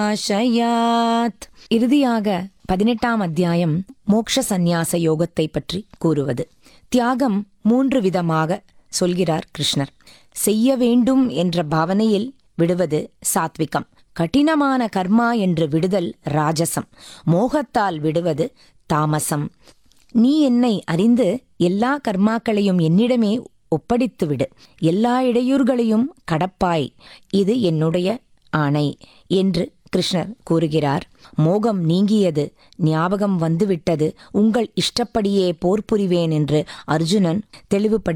ஆஷயாத் இறுதியாக பதினெட்டாம் அத்தியாயம் மோக்ஷ சந்நியாச யோகத்தை பற்றி கூறுவது தியாகம் மூன்று விதமாக சொல்கிறார் கிருஷ்ணர் செய்ய வேண்டும் என்ற பாவனையில் விடுவது சாத்விகம் கடினமான கர்மா என்று விடுதல் ராஜசம் மோகத்தால் விடுவது தாமசம் நீ என்னை அறிந்து எல்லா கர்மாக்களையும் என்னிடமே ஒப்படைத்து விடு எல்லா இடையூறுகளையும் கடப்பாய் இது என்னுடைய ஆணை என்று கிருஷ்ணர் கூறுகிறார் மோகம் நீங்கியது ஞாபகம் வந்துவிட்டது உங்கள் இஷ்டப்படியே போர் புரிவேன் என்று அர்ஜுனன் தெளிவுபடுத்தி